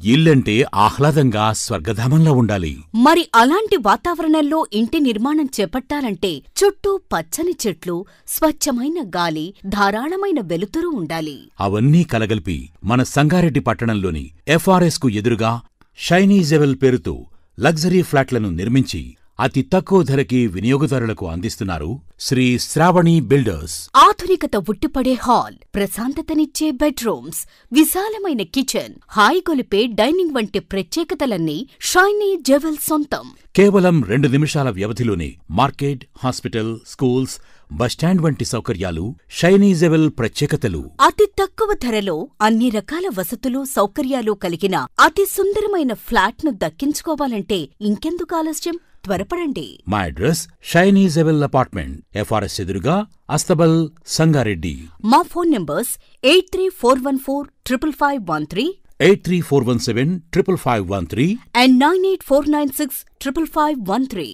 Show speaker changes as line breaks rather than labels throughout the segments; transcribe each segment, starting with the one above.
ఇల్లంటే ఆహ్లాదంగా స్వర్గధామంలా ఉండాలి
మరి అలాంటి వాతావరణంలో ఇంటి నిర్మాణం చేపట్టాలంటే చుట్టూ పచ్చని చెట్లు స్వచ్ఛమైన గాలి ధారాళమైన వెలుతురు ఉండాలి
అవన్నీ కలగలిపి మన సంగారెడ్డి పట్టణంలోని ఎఫ్ఆర్ఎస్ కు ఎదురుగా షైనీ జెవెల్ పేరుతో లగ్జరీ ఫ్లాట్లను నిర్మించి అతి తక్కువ ధరకి వినియోగదారులకు అందిస్తున్నారు శ్రీ శ్రావణి బిల్డర్స్
ఆధునికత ఉట్టిపడే హాల్ ప్రశాంతతనిచ్చే బెడ్రూమ్స్ విశాలమైన కిచెన్ హాయిగొలిపే డైనింగ్ వంటి ప్రత్యేకతలన్నీ షైనీ జెవెల్ సొంతం
కేవలం రెండు నిమిషాల వ్యవధిలోనే మార్కెట్ హాస్పిటల్ స్కూల్స్ బస్టాండ్ వంటి సౌకర్యాలు షైనీ జెవెల్ ప్రత్యేకతలు
అతి తక్కువ ధరలో అన్ని రకాల వసతులు సౌకర్యాలు కలిగిన అతి సుందరమైన ఫ్లాట్ను దక్కించుకోవాలంటే ఇంకెందుకు ఆలస్యం త్వరపడండి
మా address Shiny Jewel apartment FRS ఎదురుగా అస్తబల్ సంగారెడ్డి
మా phone numbers eight three four one four triple five one three
eight three four one seven triple five one three
and nine eight four nine six triple five one three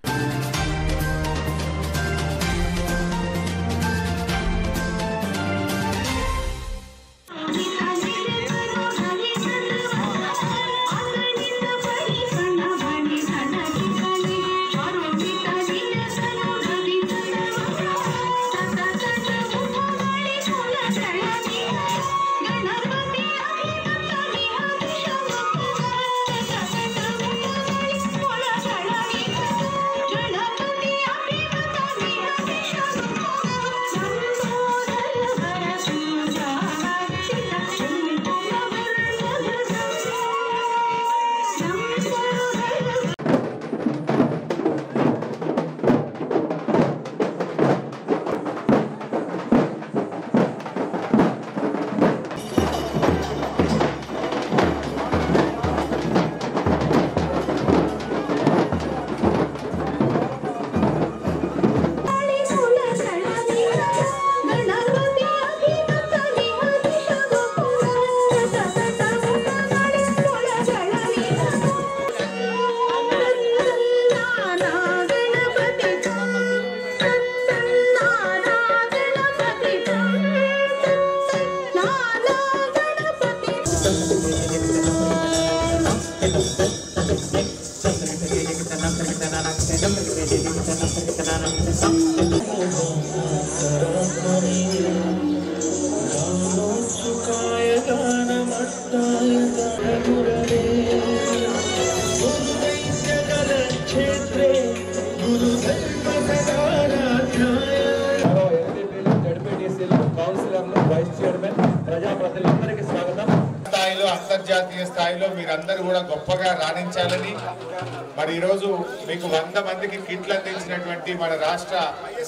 జడ్పీటీసీలు కౌన్సిలర్లు vice chairman ప్రజాప్రతినిధులందరికీ స్వాగతం
స్థాయిలో అంతర్జాతీయ స్థాయిలో మీరందరూ కూడా గొప్పగా రాణించాలని మరి ఈరోజు మీకు వంద మందికి కిట్లు అందించినటువంటి మన రాష్ట్ర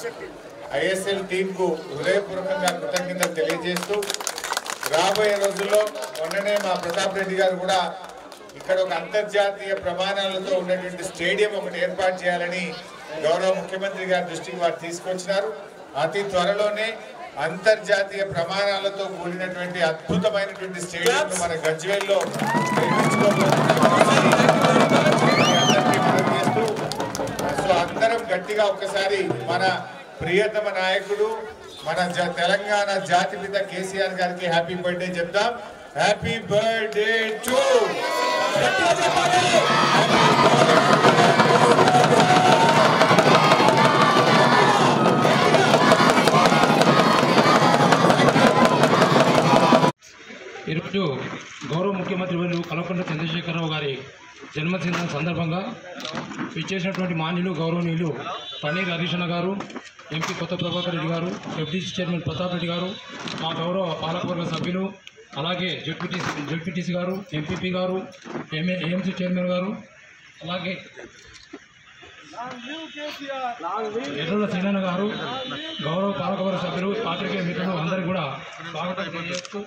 ఐఎస్ఎల్ టీం కు హృదయపూర్వకంగా కృతజ్ఞతలు తెలియజేస్తూ రాబోయే రోజుల్లో మొన్ననే మా ప్రతాప్ రెడ్డి గారు కూడా ఇక్కడ ఒక అంతర్జాతీయ ప్రమాణాలతో ఉన్నటువంటి స్టేడియం ఒకటి ఏర్పాటు చేయాలని గౌరవ ముఖ్యమంత్రి గారి దృష్టికి వారు తీసుకొచ్చినారు అతి త్వరలోనే అంతర్జాతీయ ప్రమాణాలతో కూడినటువంటి అద్భుతమైనటువంటి స్టేడియం మన గజ్వేల్లో నిర్మించుకోబోతున్నామని మీ అందరికీ మనవి చేస్తూ సో అందరం గట్టిగా ఒకసారి మన ప్రియతమ నాయకుడు మన జ- తెలంగాణ జాతిపిత కేసీఆర్ గారికి హ్యాపీ బర్త్డే చెప్దాం హ్యాపీ బర్త్డే టు
ఈరోజు గౌరవ ముఖ్యమంత్రి వర్యులు కల్వకుంట్ల చంద్రశేఖరరావు గారి జన్మదినం సందర్భంగా ఇచ్చేసినటువంటి మాన్యులు గౌరవనీయులు పన్నీర్ హరీషణ గారు ఎంపీ కొత్త ప్రభాకర్ రెడ్డి గారు ఎఫ్డీసీ చైర్మన్ ప్రతాప్ రెడ్డి గారు మా గౌరవ పాలకవర్గ సభ్యులు అలాగే జడ్పీటీసీ జడ్పీటీసీ గారు ఎంపీపీ గారు ఎంఏ ఏఎంసీ చైర్మన్ గారు అలాగే ఎర్రుల సీనన్న గారు గౌరవ పాలకవర్గ సభ్యులు పాత్రికేయ మిత్రులు అందరికీ కూడా స్వాగతం తెలియజేస్తూ